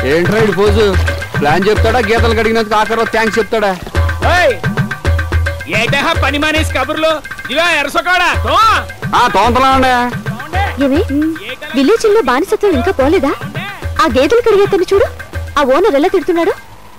ఏంట్రా ఇటు pose plan చెప్తాడా గీతలు కడిగినందుకు ఆఖరిలో థ్యాంక్స్ చెప్తాడా ఏటహా పని మానేసి కబుర్లు ఇదిగో ఎరసకోడా తో ఆ తోంతలా ఉండే ఏమి విలేజ్ లో బానిసత్వం ఇంకా పోలేదా ఆ గేదెలు కడిగేతని చూడు ఆ ఓనర్ ఎలా తిడుతున్నాడు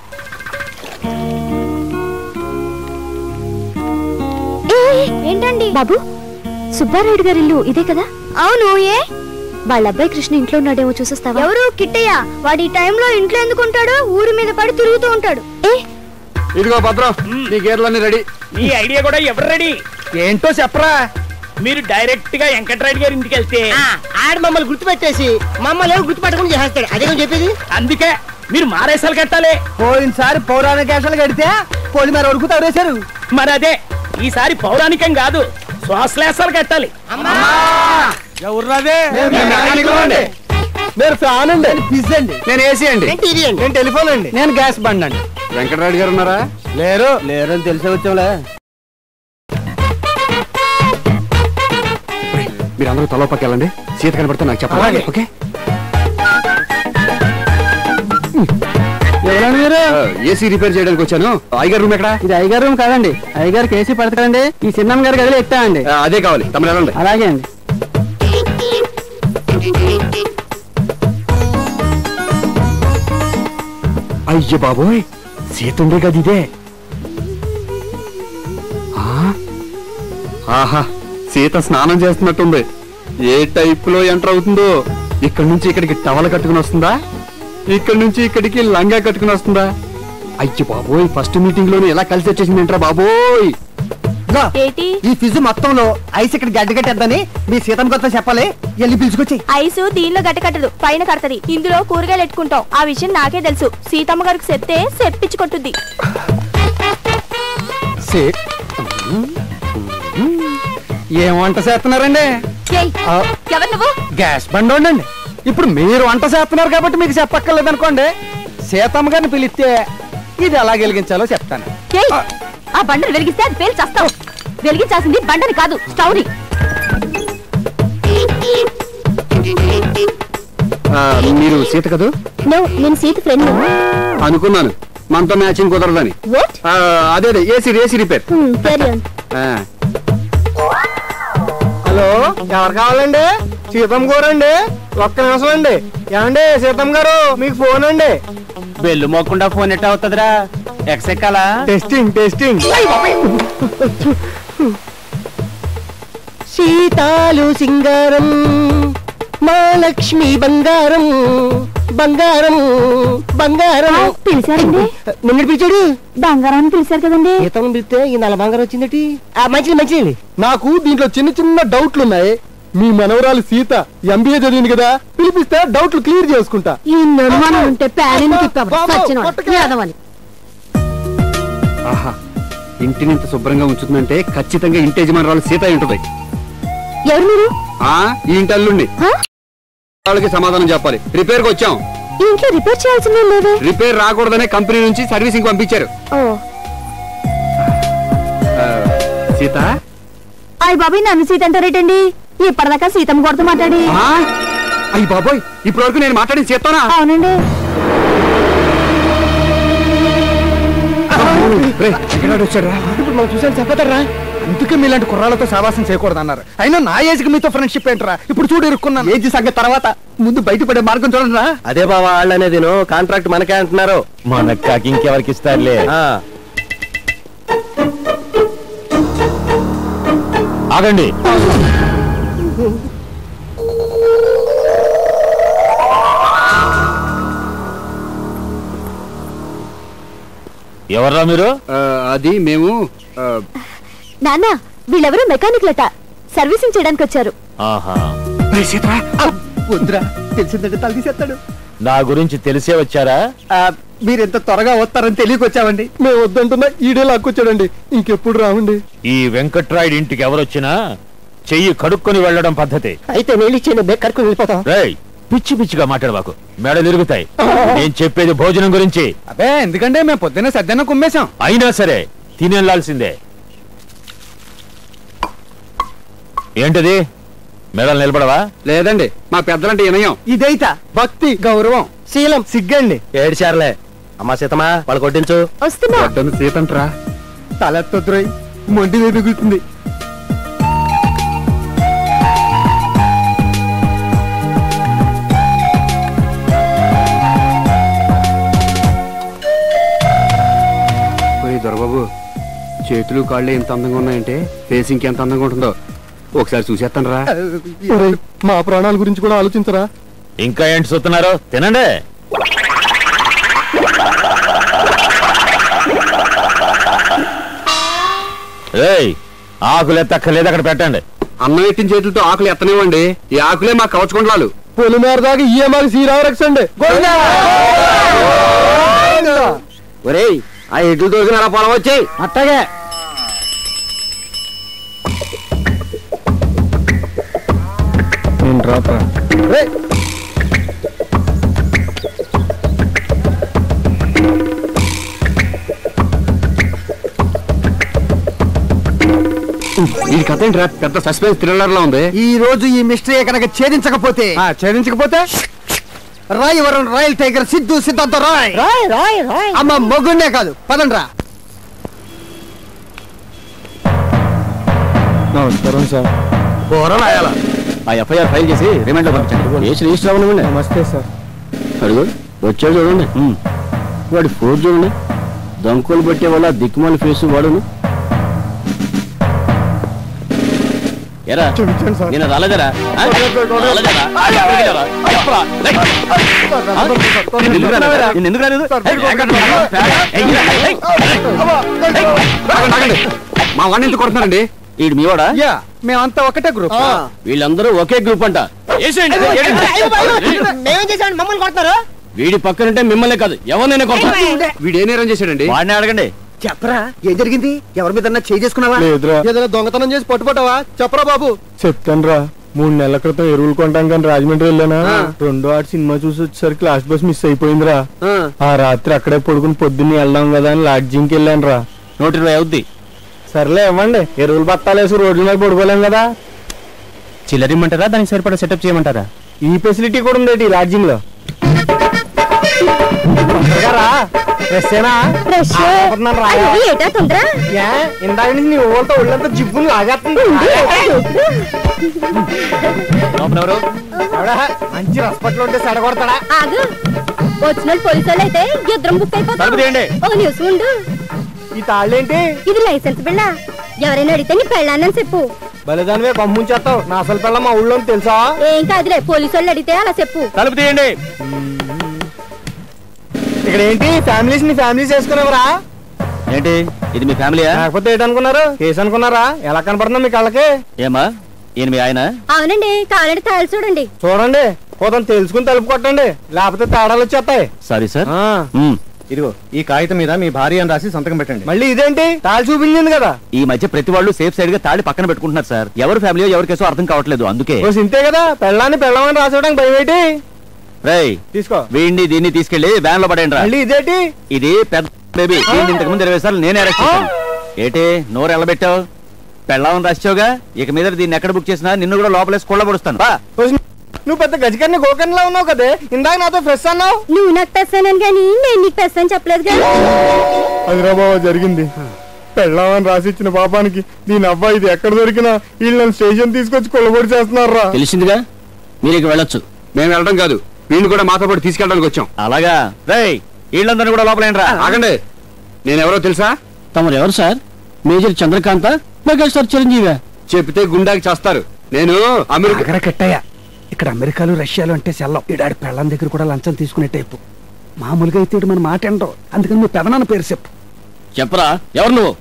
ఏంటండి బాబు సుబ్బారాయుడు గారి ఇల్లు ఇదే కదా అవును ఏ వాళ్ళ అబ్బాయి కృష్ణ ఇంట్లో ఉన్నాడేమో చూసొస్తావా ఎవరు కిట్టయ్య వాడి టైంలో ఇంట్లో ఎందుకుంటాడు ఊరి మీద పడి తిరుగుతూ ఉంటాడు ఏ ఇదిగో భద్రం నీ గీతలన్నీ రెడీ ఈ ఐడియా కూడా ఎవరు రెడీ ఏంటో చెప్పరా మీరు డైరెక్ట్ గా వెంకటరెడ్డి గారి ఇంటికి వెళ్తే ఆడు మమ్మల్ని గుర్తుపెట్టేసి మమ్మల్ని ఏమో గుర్తుపట్టకుండా చేస్తాడు అదే నేను చెప్పేది అందుకే మీరు మారేసాలు కట్టాలి పోయినసారి పౌరాణిక కేసాలు కడితే పోలి మరి వరకు తవరేశారు మరి అదే ఈసారి పౌరాణికం కాదు శ్వాసలేసాలు కట్టాలి ఎవర్రాదే మెకానికల్ అండి నేను ఫ్యాన్ అండి పిజ్ అండి నేను ఏసీ అండి నేను టెలిఫోన్ అండి నేను గ్యాస్ బండ్ అండి వెంకటరాయుడు గారు ఉన్నారా లేరు లేరు అని తెలిసే వచ్చాంలే మీరు అందరూ తలో పక్క వెళ్ళండి సీత కనబడితే నాకు చెప్పాలి అలాగే. ఓకే ఎవరండి మీరు ఏసీ రిపేర్ చేయడానికి వచ్చాను అయ్యగారు రూమ్ ఎక్కడ ఇది అయ్యగారు రూమ్ కాదండి అయ్యగారు కేసీ పడతాడండి ఈ చిన్నమ్మ గారి గదిలో ఎక్కుతా అండి ఆ, అదే కావాలి తమరు వెళ్ళండి అలాగే అండి అయ్య బాబోయ్ సీత ఉండే గది ఇదే ఆ? ఆహా సీత స్నానం చేస్తున్నట్టుంది ఏ టైప్ లో ఎంటర్ అవుతుందో ఇక్కడ నుంచి ఇక్కడికి టవల్ కట్టుకుని వస్తుందా ఇక్కడ నుంచి ఇక్కడికి లంగా కట్టుకుని వస్తుందా అయ్య బాబోయ్ ఫస్ట్ మీటింగ్ లోనే ఎలా కలిసి వచ్చేసింది ఏంట్రా బాబోయ్ ఇదిగో, ఏంటి ఈ ఫిజు మొత్తంలో ఐస్ ఇక్కడ గడ్డ కట్టేద్దని మీ సీతమ్మ కొత్త చెప్పాలి వెళ్ళి పిలుచుకొచ్చి ఐసు దీనిలో గట్టకట్టదు పైన కడతది ఇందులో కూరగాయలు ఎట్టుకుంటాం ఆ విషయం నాకే తెలుసు సీతమ్మ గారికి చెప్తే సెప్పించి కొట్టుద్ది ఏం వంట చేస్తున్నారండి ఏయ్, ఆ, ఎవరు నువ్వు గ్యాస్ బండి ఉండండి ఇప్పుడు మీరు వంట చేస్తున్నారు కాబట్టి మీకు చెప్పక్కర్లేదు అనుకోండి సీతమ్మ గారిని పిలిస్తే ఇది ఎలా వెలిగించాలో చెప్తాను ఏయ్, ఆ బండను వెలిగిస్తే అది పేరు చేస్తావు వెలిగించాల్సింది బండని కాదు స్టవ్ని ఆ, మీరు సీత కదూ నో నేను సీత ఫ్రెండ్ అనుకున్నాను మనతో మ్యాచింగ్ కుదరదని వాట్ ఆ, అదే అదే AC AC repair carry on ఆ, హలో ఎవరు కావాలండి సీతమ్మ గారు అండి ఒక్క నిమిషం అండి ఏమండి సీతమ్మ గారు మీకు ఫోన్ అండి బెల్లు మోకుండా ఫోన్ ఎట్ అవుతుందిరా ఎక్సెక్కాలా టెస్టింగ్ టెస్టింగ్ సీతాలు సింగారం మా లక్ష్మి బంగారం బంగారం బంగారం పిలిచారండి నిన్న పిలిచాడు బంగారాన్ని పిలిచారు కదండి సీతమ్మ పిలిస్తే ఈ నల్ల బంగారం వచ్చిందటి మంచిది మంచిది నాకు దీంట్లో చిన్న చిన్న డౌట్లు ఉన్నాయి మీ మనవరాలు సీత ఎంబీఏ చదివింది కదా పిలిపిస్తే డౌట్లు క్లియర్ చేసుకుంటా ఈ అనుమానం ఉంటే ప్యాన్ బాబు, పట్టుకో. ఆహా ఇంటిని ఇంత శుభ్రంగా ఉంచుతుందంటే ఖచ్చితంగా ఇంటి యజమానురాలు సీత అయి ఉంటుంది ఎవరు మీరు ఆ ఈ ఇంటి అల్లుండి హా? వాళ్ళకి సమాధానం చెప్పాలి రిపేర్ కి వచ్చాం ఈ ఇంట్లో రిపేర్ చేయాల్సిన లేవే రిపేర్ రాకూడదనే కంపెనీ నుంచి సర్వీసింగ్ పంపించారు ఓ ఆ, సీత అయ్య బాబాయ్ నన్ను సీత అంటారేటండి ఇప్పటిదాకా సీతమ్మ కొడుతూ మాట్లాడి ఆ? అయ్య బాబోయ్ ఇప్పటి వరకు నేను మాట్లాడిన సీతనా అవునండి వచ్చాడు ఇప్పుడు మనం చూసాను చెప్పతారా అందుకే మీలాంటి కుర్రాలతో సావాసం చేయకూడదు అన్నారు అయినా నా ఏజ్కి మీతో ఫ్రెండ్షిప్ ఏంటరా ఇప్పుడు చూడు ఇరుక్కున్నాను ఏజ్ సంగతి తర్వాత ముందు బయటపడే మార్గం చూడండి రా అదే బావా వాళ్ళు అనేది కాంట్రాక్ట్ మనకే అంటున్నారు మనకు కాకి ఇంకెవరికి ఇస్తారులే ఆ, ఆగండి ఎవర్రా మీరు ఆ, అది మేము ఆ, నాన్న వీళ్ళెవరూ మెకానిక్ లట సర్వీసింగ్ చేయడానికి వచ్చారు ఆహా ఒరేయ్ సీత వద్దురా తెలిసిందంటే తల తీసేస్తాడు నా గురించి తెలిసే వచ్చారా ఆ, మీరు ఎంత త్వరగా వస్తారని తెలియకొచ్చామండి మేము వద్దంటున్నా ఈడే లాక్కొచ్చాడండి ఇంకెప్పుడు రావండి ఈ వెంకట్రాయుడు ఇంటికి ఎవరొచ్చినా చెయ్యి కడుక్కొని వెళ్ళడం పద్ధతి అయితే నీళ్ళు ఇచ్చేయండి బేక్ కడుక్కుని వెళ్ళిపోతాం రేయ్ పిచ్చి పిచ్చిగా మాట్లాడవాకు మెడలు ఇరుగుతాయి నేను చెప్పేది భోజనం గురించి అదే ఎందుకంటే మేము పొద్దున్నే సద్దన్న కుమ్మేశాం అయినా సరే తినేలాల్సిందే ఏంటది మెడలు నిలబడవా లేదండి మా పెద్దలంటే వినయం ఇదైతా భక్తి గౌరవం శీలం సిగ్గండి ఏడ్చారులే అమ్మా సీతమ్మా వాళ్ళు కొట్టించు వస్తున్నా వడ్డను సీతంట్రా తలెత్తొద్దురై మొండి మీద దిగుతుంది ఒరే దొరబాబు చేతులు కాళ్ళు ఎంత అందంగా ఉన్నాయంటే ఫేస్ ఇంకెంత అందంగా ఉంటుందో ఒకసారి చూసేస్తాను రా ఒరేయ్, మా ప్రాణాల గురించి కూడా ఆలోచించరా ఇంకా ఏంటి చూస్తున్నారు తినండి ఏయ్ ఆకులు ఎత్తక్కర్లేదు అక్కడ పెట్టండి అన్నం ఎట్టిన చేతులతో ఆకులు ఎత్తనివ్వండి ఈ ఆకులే మా కవచకుండాలు పొలిమేర దాకా ఈఎంఆర్ శ్రీరామరక్షండి ఒరేయ్ ఆ ఎడ్లు దోసిన అలా పొలం వచ్చాయి అట్టగే నేను డ్రాప్ ఈ కథ ఏంట్రా పెద్ద సస్పెన్స్ థ్రిల్లర్ లా ఉంది ఈ రోజు ఈ మిస్టరీ కనుక ఛేదించకపోతే ఛేదించకపోతే రాయవరం రాయల్ టైగర్ సిద్ధు సిద్ధాంత రాయ్ రాయ్ రాయ్ రాయ్ అమ్మ మొగ్గుండే కాదు పదండ్రా నమస్కారం సార్ కూర రాయాల ఆ ఎఫ్ఐఆర్ ఫైల్ చేసి రిమైండ్ లో పంపించండి కేసు రిజిస్టర్ అవ్వనివ్వండి నమస్తే సార్ అడుగు వచ్చాడు చూడండి వాడి ఫోర్ చూడండి దంకులు పెట్టే వాళ్ళ దిక్కుమాల ఫేస్ వాడును ఎరా చూపించండి సార్ నేను రాలేదరా ఆ? రాలేదరా? ఎక్కడికెళ్ళారా? చెప్పరా? లే. ఆ? నేను ఎందుకు రాలేదా? నేను ఎందుకు రాలేదు? ఏయ్, ఎక్కడ ఉన్నావు? ఏయ్, ఏయ్, ఏయ్. ఆగండి, ఆగండి. మా వాడిని ఎందుకు కొడుతున్నారండి ఈడు మీవాడా యా మేమంతా ఒకటే గ్రూప్ వీళ్ళందరూ ఒకే గ్రూప్ అంట వేసేయండి, వేయండి. మేమేం చేసామండి మమ్మల్ని కొడతారు వీడి పక్కనంటే మిమ్మల్ని కాదు ఎవరినైనా కొడతా వీడు ఏ నేరం చేశాడండి వాడిని అడగండి చెప్పరా ఏం జరిగింది ఎవరి మీద చేయి చేసుకున్నావా లేదురా ఏదైనా దొంగతనం చేసి పట్టుపట్టావా చెప్పరా బాబు చెప్తాను రా మూడు నెలల క్రితం ఎరువులు కొంటాం కానీ రాజమండ్రి వెళ్ళానా రెండో ఆట సినిమా చూసి వచ్చేసరికి లాస్ట్ బస్ మిస్ అయిపోయిందిరా ఆ రాత్రి అక్కడే పడుకుని పొద్దున్నే వెళ్దాం కదా అని లాడ్జింగ్కి వెళ్ళాను రా నూట ఇరవై అవుద్ది సర్లే ఇవ్వండి ఎరువులు బత్తాలేసి రోడ్ల మీద పడుకోలేం కదా చిల్లరిమ్మంటారా దానికి సరిపడా సెటప్ చేయమంటారా ఈ ఫెసిలిటీ కూడా ఉంది ఈ లాడ్జింగ్ లో ఫ్రెషేనా? ఫ్రెష్ ఆపన్నాను రా. అయ్యో, ఏటా తొందర ఏ, ఇందాక నుంచి నీ ఓళ్ళతో ఒళ్ళంతా జిబ్బులు లాగేస్తుంది ఎవరు ఎవడా? మంచి రసపట్లో ఉంటే సెడగొడతాడా ఆగు వచ్చిన పోలీసు వాళ్ళు అయితే ఇద్దరం బుక్ తలుపు అయిపోతాం తీయండి. ఓ న్యూస్ ఉండు ఈ తాళ్ళేంటి ఇది లైసెన్స్ బిళ్ళ ఎవరైనా అడిగితే నీ పెళ్ళానని చెప్పు బలిదానివే పంపించేస్తావు నా అసలు పిల్ల మా ఊళ్ళో ఉంది తెలుసా ఏం కాదులే పోలీసు వాళ్ళు అడిగితే అలా చెప్పు తలుపు తీయండి ఇక్కడ ఏంటి ఫ్యామిలీస్ ని ఫ్యామిలీస్ వేసుకునేవరా ఏంటి ఇది మీ ఫ్యామిలీయా లేకపోతే ఏంటనుకున్నారు కేసు అనుకున్నారా ఎలా కనపడుతుందో మీ కళ్ళకి ఏమా ఈయన మీ ఆయన అవునండి కావాలంటే తాళి చూడండి చూడండి పోతాం తెలుసుకుని తలుపు కొట్టండి లేకపోతే తేడాలు వచ్చేస్తాయి సారీ సార్ ఆ, ఇదిగో ఈ కాగితం మీద మీ భార్య అని రాసి సంతకం పెట్టండి మళ్ళీ ఇదేంటి తాళి చూపించింది కదా ఈ మధ్య ప్రతి వాళ్ళు సేఫ్ సైడ్ గా తాళి పక్కన పెట్టుకుంటున్నారు సార్ ఎవరు ఫ్యామిలీ ఎవరి కేసో అర్థం కావట్లేదు అందుకే ఓ సింతే కదా పెళ్ళాన్ని పెళ్ళమని రాసేయడానికి భయం ఏంటి రేయ్ తీసుకో వీడిని దీన్ని తీసుకెళ్లి వ్యాన్ లో పడేయండి రా మళ్ళీ ఇదేంటి ఇది పెద్ద బేబీ దీన్ని ఇంతకు ముందు ఇరవై సార్లు నేనే అరెస్ట్ చేశాను ఏటి నోరు ఎల్లబెట్టావు పెళ్ళామని రాసావుగా ఇక మీద దీన్ని ఎక్కడ బుక్ చేసినా నిన్ను కూడా లోపలేసి కొళ్ళ పడుస్తాను బా ఓ సి- నువ్వు పెద్ద గజకర్ని గోకర్ణలా ఉన్నావు కదే ఇందాక నాతో ఫ్రెష్ అన్నావు నువ్వు నాకు పెస్తానని కానీ నేను నీకు పెస్తాను చెప్పలేదు కదా అదిరా బాబా జరిగింది పెళ్ళామని రాసి ఇచ్చిన పాపానికి దీని అబ్బా ఇది ఎక్కడ దొరికినా వీళ్ళని స్టేషన్ తీసుకొచ్చి కొల్లబొడి చేస్తున్నారా తెలిసిందిగా మీరు ఇక వెళ్ళొచ్చు మేము వెళ్ళడం కాదు వీడిని కూడా మాతో పాటు తీసుకెళ్ళడానికి వచ్చాం అలాగా రేయ్ వీళ్ళందరినీ కూడా లోపలేండి రా ఆగండి నేనెవరో తెలుసా తమరు ఎవరు sir major Chandrakantha megastar Chiranjeevi చెప్తే గుండాకి చేస్తారు నేను అమెరికా అక్కడ కట్టయ్య ఇక్కడ అమెరికాలు రష్యాలు అంటే సెల్లం ఈడాడి పెళ్ళం దగ్గర కూడా లంచం తీసుకునే టైపు మామూలుగా అయితే ఈడు మన మాట ఎండవు అందుకని మీ పెదనాన్న పేరు చెప్పు చెప్పరా ఎవరు నువ్వు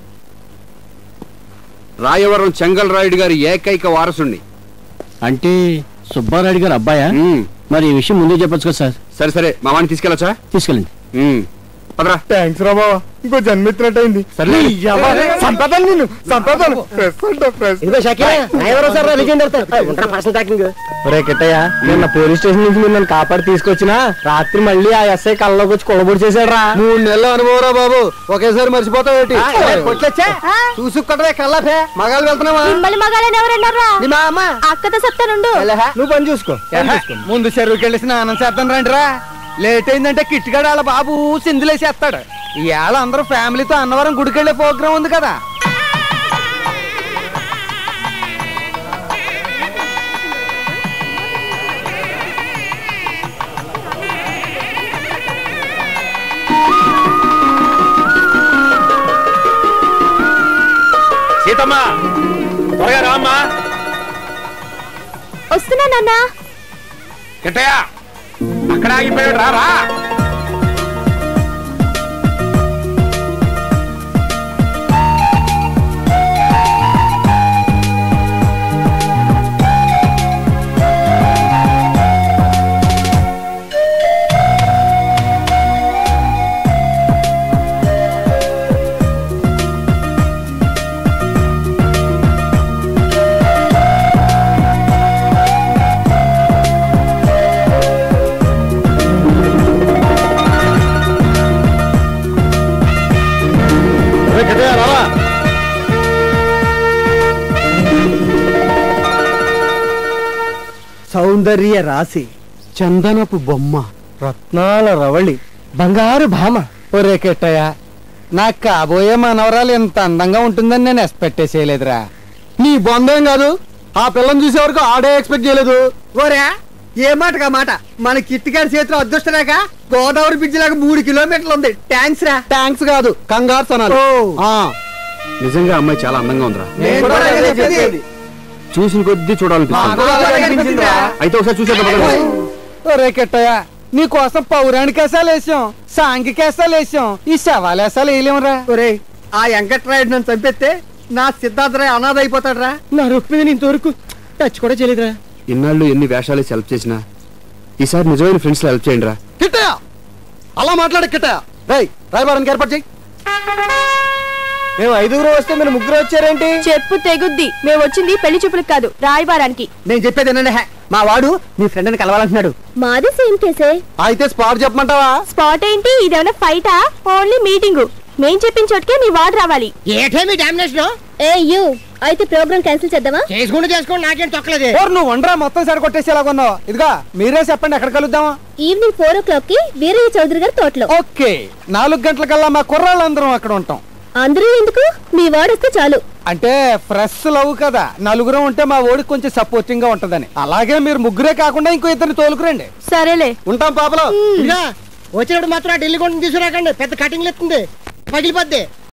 రాయవరం చెంగల్ రాయుడు గారి ఏకైక వారసుణ్ణి అంటే సుబ్బారాయుడు గారు అబ్బాయా ఉమ్, మరి ఈ విషయం ముందే చెప్పొచ్చు కదా సార్ సరే సరే మా వాడిని తీసుకెళ్ళచ్చా తీసుకెళ్ళండి పదరా థ్యాంక్స్ రా బావా ఇంకో జన్మెత్తినట్టయింది సర్లే. సంపదాలు నేను సంపదాలు ఫ్రెష్ అంట ఫ్రెష్ ఇదిగో షకీరా ఎవరో సార్ రిజెంట్ ఉంటారా పర్సనల్ టాకింగ్ ఒరే కిట్టయ్య నిన్న పోలీస్ స్టేషన్ నుంచి మీరు నన్ను కాపాడి తీసుకొచ్చినా రాత్రి మళ్ళీ ఆ ఎస్ఐ కళ్ళలోకి వచ్చి కొలబొడి చేశాడు రా మూడు నెలలు అనుభవరా బాబు ఒకేసారి మర్చిపోతావు కొట్లొచ్చా చూసుకుంటే కళ్ళఫే మగాళ్ళు వెళ్తున్నావా మిమ్మల్ని మగాలని ఎవరన్నారా నీ మా అమ్మ అక్కతో చెప్తానుండు నువ్వు పని చూసుకో ముందు చెరువుకి వెళ్ళి స్నానం చేద్దాం రండి రా లేట్ అయిందంటే కిట్టుగాడు వాళ్ళ బాబు సింధులేసేస్తాడు ఇవాళ అందరూ ఫ్యామిలీతో అన్నవరం గుడికెళ్ళే ప్రోగ్రాం ఉంది కదా సీతమ్మ త్వరగా రామ్మా వస్తున్నా నాన్న కిట్టయ్య అక్కడ ఆగిపోయాడు రా రా సౌందర్య రాశి చందనపు బొమ్మ రత్నాల రవళి బంగారు భామ ఒరే కెట్టయ్య నాకు కాబోయే మనవరాలు ఎంత అందంగా ఉంటుందని నేను ఎక్స్పెక్ట్ చేయలేదురా నీ బొందేం కాదు ఆ పిల్లని చూసే వరకు ఆడే ఎక్స్పెక్ట్ చేయలేదు ఓరే ఏ మాటగా మాట మన కిట్టిగారి చేతిలో అదృష్టరేక గోదావరి బ్రిడ్జ్ లాగా మూడు కిలోమీటర్లు ఉంది ట్యాంక్స్ రా ట్యాంక్స్ కాదు కంగారు సనాలు నిజంగా అమ్మాయి చాలా అందంగా ఉందిరా నేను కూడా అదే చెప్పేది. చూసిన కొద్దీ చూడాలనిపిస్తుంది అయితే ఒకసారి చూసేద్దాం ఒరే కెట్టయ్య నీకోసం పౌరాణికేసాలు వేసాం సాంఘికేసాలు వేసాం ఈ శవాలేసాలు వేయలేమురా ఒరే ఆ వెంకట్రాయుడు నన్ను చంపేస్తే నా సిద్ధార్థరాయ్ అనాథ అయిపోతాడు రా నా రుక్మిణి ఇంతవరకు టచ్ కూడా చేయలేదురా ఇన్నాళ్ళు ఎన్ని వేషాలు హెల్ప్ చేసినా ఈసారి నిజమైన ఫ్రెండ్స్ హెల్ప్ చేయండి రా కిట్టయ్య అలా మాట్లాడ కిట్టయ్య రై రాయబారానికి ఏర్పాటు చేయి మేము ఐదుగురు వస్తే మీరు ముగ్గురు వచ్చారేంటి చెప్పు తెగుద్ది మేము వచ్చింది పెళ్లి చూపులకు కాదు రాయబారానికి నేను చెప్పేది ఏంటంటే హే, మా వాడు మీ ఫ్రెండ్ అని కలవాలంటున్నాడు మాది సేమ్ కేసే అయితే స్పాట్ చెప్పమంటావా స్పాట్ ఏంటి ఇదేమన్నా ఫైటా ఓన్లీ మీటింగ్ మేం చెప్పిన చోటుకే మీ వాడు రావాలి ఏటే మీ డామినేషన్ ఏ యూ అయితే ప్రోగ్రామ్ క్యాన్సిల్ చేద్దామా చేసుకుంటూ చేసుకోండి నాకేం తొక్కలేదు ఓర్ నువ్వు వండరా మొత్తం సరి కొట్టేసి ఎలా కొన్నావు ఇదిగా మీరే చెప్పండి ఎక్కడ కలుద్దామా ఈవినింగ్ ఫోర్ ఓ క్లాక్ కి వీరయ్య చౌదరి గారి తోటలో ఓకే నాలుగు గంటలకల్లా మా కుర్రాళ్ళందరం అక్కడ ఉంటాం అందరూ ఎందుకు మీ వాడు వస్తే చాలు అంటే ఫ్రెష్ లవ్ కదా నలుగురం ఉంటే మా ఓడికి కొంచెం సపోర్టింగ్ గా ఉంటదని అలాగే మీరు ముగ్గురే కాకుండా ఇంకో ఇద్దరిని తోలుకురండి సరేలే ఉంటాం పాపలో ఇదిగా వచ్చినప్పుడు మాత్రం ఆ ఢిల్లీ కొండ తీసుకురాకండి పెద్ద కటింగ్ ఎత్తుంది పగిలిపోద్ది